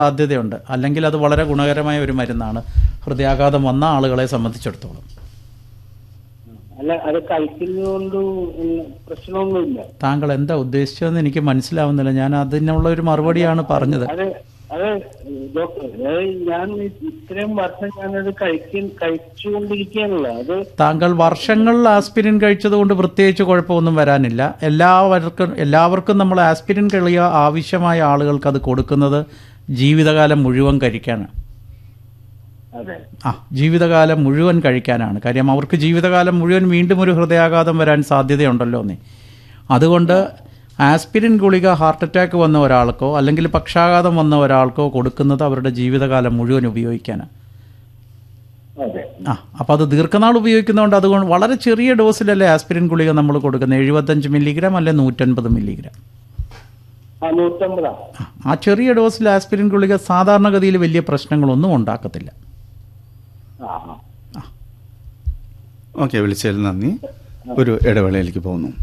സാധ്യതയുണ്ട് അല്ലെങ്കിൽ അത് വളരെ ഗുണകരമായ ഒരു മരുന്നാണ് ഹൃദയാഘാതം വന്ന ആളുകളെ സംബന്ധിച്ചിടത്തോളം അല്ല അത് കഴിക്കുന്നതുകൊണ്ട് പ്രശ്നമൊന്നുമില്ല താങ്കൾ എന്താ ഉദ്ദേശിച്ചതെന്ന് എനിക്ക് മനസ്സിലാവുന്നില്ല ഞാൻ അതിനുള്ള ഒരു മറുപടിയാണ് പറഞ്ഞത് അത് അത് ഡോക്ടർ അത് ഞാൻ ഇത്രയും വർഷം ഞാനത് കഴിക്ക കഴിച്ചുകൊണ്ടിരിക്കുകയാണല്ലോ അത് താങ്കൾ വർഷങ്ങളിൽ ആസ്പിരിൻ കഴിച്ചതുകൊണ്ട് പ്രത്യേകിച്ച് കുഴപ്പമൊന്നും വരാനില്ല എല്ലാവർക്കും എല്ലാവർക്കും നമ്മൾ ആസ്പിരിൻ കളിയ ആവശ്യമായ ആളുകൾക്ക് അത് കൊടുക്കുന്നത് ജീവിതകാലം മുഴുവൻ കഴിക്കാനാണ് അതെ ആ ജീവിതകാലം മുഴുവൻ കഴിക്കാനാണ് കാര്യം അവർക്ക് ജീവിതകാലം മുഴുവൻ വീണ്ടും ഒരു ഹൃദയാഘാതം വരാൻ സാധ്യതയുണ്ടല്ലോ എന്നേ അതുകൊണ്ട് ആസ്പിരിൻ ഗുളിക ഹാർട്ട് അറ്റാക്ക് വന്ന ഒരാൾക്കോ അല്ലെങ്കിൽ പക്ഷാഘാതം വന്ന ഒരാൾക്കോ കൊടുക്കുന്നത് അവരുടെ ജീവിതകാലം മുഴുവൻ ഉപയോഗിക്കാനാണ് അതെ ആ അപ്പോൾ അത് ദീർഘനാൾ ഉപയോഗിക്കുന്നതുകൊണ്ട് അതുകൊണ്ട് വളരെ ചെറിയ ഡോസിലല്ലേ ആസ്പിരിൻ ഗുളിക നമ്മൾ കൊടുക്കുന്നത് എഴുപത്തഞ്ച് മില്ലിഗ്രാം അല്ലെ നൂറ്റൻപത് മില്ലിഗ്രാം ആ നൂറ്റമ്പതാ ആ, ആ ചെറിയ ഡോസിൽ ആസ്പിരിൻ ഗുളിക സാധാരണഗതിയിൽ വലിയ പ്രശ്നങ്ങളൊന്നും ഉണ്ടാക്കത്തില്ല ആ ആ. ഓക്കെ വിളിച്ചതിൽ നന്ദി ഒരു ഇടവേളയിലേക്ക് പോകുന്നു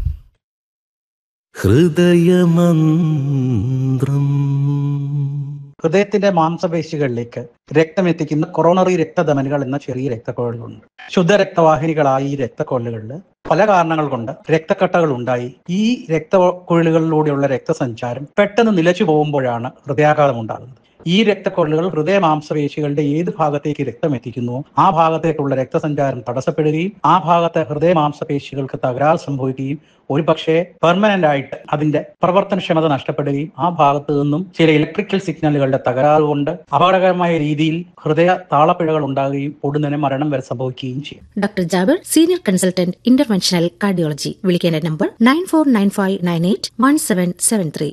ഹൃദയമന്ത്രം ഹൃദയത്തിന്റെ മാംസപേശികളിലേക്ക് രക്തമെത്തിക്കുന്ന കൊറോണറി രക്തധമനികൾ എന്ന ചെറിയ രക്തക്കുഴലുകളുണ്ട് ശുദ്ധരക്തവാഹിനികളായ ഈ രക്തക്കുഴലുകളിൽ പല കാരണങ്ങൾ കൊണ്ട് രക്തക്കട്ടകൾ ഉണ്ടായി ഈ രക്തക്കുഴലുകളിലൂടെയുള്ള രക്തസഞ്ചാരം പെട്ടെന്ന് നിലച്ചു പോകുമ്പോഴാണ് ഹൃദയാഘാതം ഉണ്ടാകുന്നത് ഈ രക്തക്കുഴലുകൾ ഹൃദയ മാംസപേശികളുടെ ഏത് ഭാഗത്തേക്ക് രക്തം എത്തിക്കുന്നുവോ ആ ഭാഗത്തേക്കുള്ള രക്തസഞ്ചാരം തടസ്സപ്പെടുകയും ആ ഭാഗത്തെ ഹൃദയ മാംസപേശികൾക്ക് തകരാറ് സംഭവിക്കുകയും ഒരുപക്ഷെ പെർമനന്റ് ആയിട്ട് അതിന്റെ പ്രവർത്തനക്ഷമത നഷ്ടപ്പെടുകയും ആ ഭാഗത്ത് നിന്നും ചില ഇലക്ട്രിക്കൽ സിഗ്നലുകളുടെ തകരാറ് കൊണ്ട് അപകടകരമായ രീതിയിൽ ഹൃദയ താളപ്പിഴകൾ ഉണ്ടാകുകയും ഉടനെ മരണം വരെ സംഭവിക്കുകയും ചെയ്യും doctor Jabir senior consultant interventional cardiology വിളിക്കേണ്ട number nine four nine five nine eight one seven seven three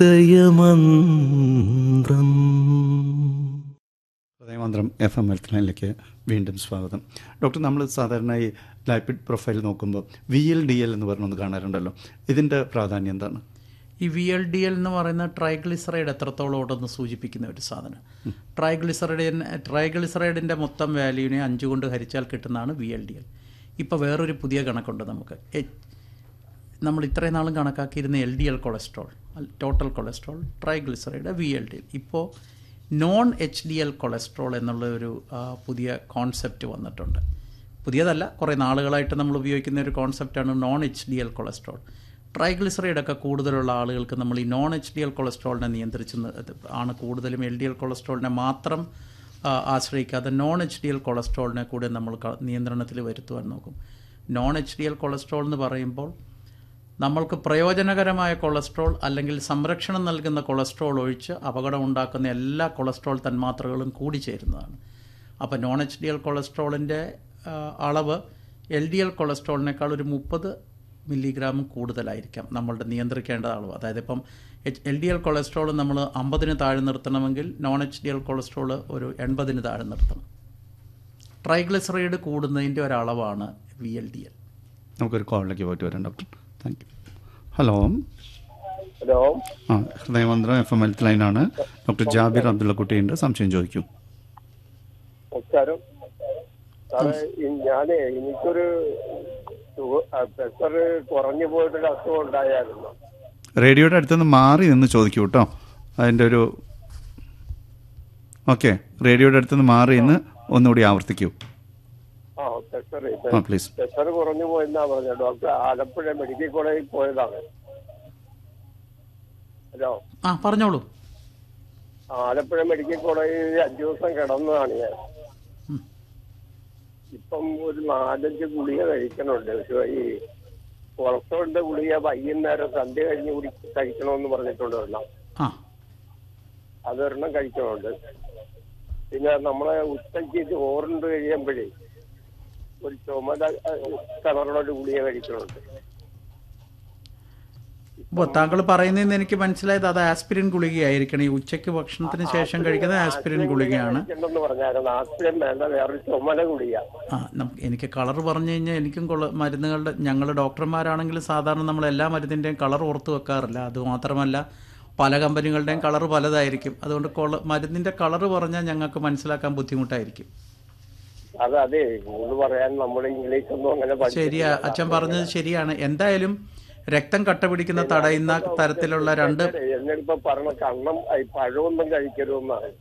Hridayamantram Hridayamantram F M health ലൈനിലേക്ക് വീണ്ടും സ്വാഗതം ഡോക്ടർ നമ്മൾ സാധാരണ ഈ ലൈപ്പിഡ് പ്രൊഫൈൽ നോക്കുമ്പോൾ വി എൽ ഡി എൽ എന്ന് പറഞ്ഞൊന്ന് കാണാറുണ്ടല്ലോ ഇതിൻ്റെ പ്രാധാന്യം എന്താണ് ഈ വി എൽ ഡി എൽ എന്ന് പറയുന്ന ട്രൈഗ്ലിസറൈഡ് എത്രത്തോളം ഉണ്ടെന്ന് സൂചിപ്പിക്കുന്ന ഒരു സാധനം ട്രൈഗ്ലിസറൈഡിൻ ട്രൈഗ്ലിസറൈഡിൻ്റെ മൊത്തം വാല്യൂവിനെ അഞ്ച് കൊണ്ട് ഹരിച്ചാൽ കിട്ടുന്നതാണ് വി എൽ ഡി എൽ ഇപ്പോൾ വേറൊരു പുതിയ കണക്കുണ്ട് നമുക്ക് എച്ച് നമ്മൾ ഇത്രയും നാളും കണക്കാക്കിയിരുന്ന L D L cholesterol total cholesterol triglyceride V L D L ഇപ്പോൾ non H D L cholesterol എന്നുള്ള ഒരു ആ, പുതിയ കോൺസെപ്റ്റ് വന്നിട്ടുണ്ട് പുതിയതല്ല കുറേ നാളുകളായിട്ട് നമ്മൾ ഉപയോഗിക്കുന്ന ഒരു കോൺസെപ്റ്റാണ് non H D L cholesterol triglyceride ഒക്കെ കൂടുതലുള്ള ആളുകൾക്ക് നമ്മൾ ഈ നോൺ എച്ച് ഡി എൽ കൊളസ്ട്രോളിനെ നിയന്ത്രിച്ച് നി- ഇത് ആണ് കൂടുതലും എൽ ഡി എൽ കൊളസ്ട്രോളിനെ മാത്രം ആ, ആശ്രയിക്കാതെ നോൺ എച്ച് ഡി എൽ കൊളസ്ട്രോളിനെ കൂടെ നമ്മൾ ക- നിയന്ത്രണത്തിൽ വരുത്തുവാൻ നോക്കും non H D L cholesterol എന്ന് പറയുമ്പോൾ നമ്മൾക്ക് പ്രയോജനകരമായ കൊളസ്ട്രോൾ അല്ലെങ്കിൽ സംരക്ഷണം നൽകുന്ന കൊളസ്ട്രോൾ ഒഴിച്ച് അപകടം ഉണ്ടാക്കുന്ന എല്ലാ കൊളസ്ട്രോൾ തന്മാത്രകളും കൂടി ചേരുന്നതാണ് അപ്പോൾ നോൺ എച്ച് ഡി എൽ കൊളസ്ട്രോളിൻ്റെ അളവ് എൽ ഡി എൽ കൊളസ്ട്രോളിനേക്കാൾ ഒരു മുപ്പത് മില്ലിഗ്രാം കൂടുതലായിരിക്കാം നമ്മളുടെ നിയന്ത്രിക്കേണ്ട അളവ് അതായത് ഇപ്പം എൽ ഡി എൽ കൊളസ്ട്രോൾ നമ്മൾ അമ്പതിന് താഴെ നിർത്തണമെങ്കിൽ non H D L cholesterol ഒരു എൺപതിന് താഴെ നിർത്തണം ട്രൈഗ്ലിസറൈഡ് കൂടുന്നതിൻ്റെ ഒരളവാണ് വി എൽ ഡി എൽ നമുക്കൊരു കോളിലേക്ക് പോയിട്ട് വരാം doctor thank you hello hello ആ ഹൃദയമന്ത്രം എഫ് എം ഹെൽത്ത് ലൈനാണ് ഡോക്ടർ ജാബിർ അബ്ദുള്ളക്കുട്ടിയുണ്ട് സംശയം ചോദിക്കൂ നമസ്കാരം സാറേ ഈ- ഞാനേ എനിക്കൊരു പ്രഷർ കുറഞ്ഞു പോയിട്ടൊരു അസുഖം ഉണ്ടായിരുന്നു റേഡിയോയുടെ അടുത്തുനിന്ന് മാറി നിന്ന് ചോദിക്കൂ കേട്ടോ അതിൻ്റെ ഒരു ഓക്കെ റേഡിയോയുടെ അടുത്തുനിന്ന് മാറി നിന്ന് ഒന്നുകൂടി ആവർത്തിക്കൂ ആ പ്രഷർ ആ പ്ലീസ് പ്രഷർ കുറഞ്ഞു പോയെന്നാ പറഞ്ഞത് ഡോക്ടർ ആലപ്പുഴ മെഡിക്കൽ കോളേജിൽ പോയതാണ് ഹലോ ആ പറഞ്ഞോളൂ ആലപ്പുഴ മെഡിക്കൽ കോളേജിൽ അഞ്ചു ദിവസം കിടന്നതാണ് ഞാൻ ഇപ്പം ഒരു നാലഞ്ച് ഗുളിക കഴിക്കണുണ്ട് പക്ഷേ ഈ കൊളസ്ട്രോളിന്റെ ഗുളിക വൈകുന്നേരം സന്ധ്യ കഴിഞ്ഞ് കുടി കഴിക്കണമെന്ന് പറഞ്ഞിട്ടുണ്ട് ഒരെണ്ണം ആ അതൊരെണ്ണം കഴിക്കണുണ്ട് പിന്നെ നമ്മളെ ഉച്ചയ്ക്ക് ചോറുണ്ട് കഴിയുമ്പോഴേ ഒരു ചുമല കളറുള്ള ഒരു ഗുളിക കഴിക്കണുണ്ട് അപ്പോൾ താങ്കൾ പറയുന്നതെന്ന് എനിക്ക് മനസ്സിലായത് അത് ആസ്പിരിൻ ഗുളികയായിരിക്കണം ഈ ഉച്ചയ്ക്ക് ഭക്ഷണത്തിന് ശേഷം കഴിക്കുന്നത് ആസ്പിരിൻ ഗുളികയാണ് കഴിക്കണ്ടെന്ന് പറഞ്ഞായിരുന്നു ആസ്പിരിൻ വേണ്ട വേറൊരു ചുമല ഗുളിക ആ നമുക്ക് എനിക്ക് കളർ പറഞ്ഞു കഴിഞ്ഞാൽ എനിക്കും കൊള്ള മരുന്നുകളുടെ ഞങ്ങൾ ഡോക്ടർമാരാണെങ്കിലും സാധാരണ നമ്മൾ എല്ലാ മരുന്നിൻ്റെയും കളർ ഓർത്ത് വെക്കാറില്ല അത് മാത്രമല്ല പല കമ്പനികളുടെയും കളർ പലതായിരിക്കും അതുകൊണ്ട് കൊള മരുന്നിൻ്റെ കളർ പറഞ്ഞാൽ ഞങ്ങൾക്ക് മനസ്സിലാക്കാൻ ബുദ്ധിമുട്ടായിരിക്കും അത് അതെ കൂടുതൽ പറയാൻ നമ്മുടെ ഇംഗ്ലീഷ് ഒന്നും അങ്ങനെ ശരിയാ അച്ഛൻ പറഞ്ഞത് ശരിയാണ് എന്തായാലും രക്തം കട്ട പിടിക്കുന്ന തടയുന്ന തരത്തിലുള്ള രണ്ട് എന്നിട്ടിപ്പോ പറഞ്ഞ കണ്ണം ഈ പഴമൊന്നും കഴിക്കരുതെന്നാണ്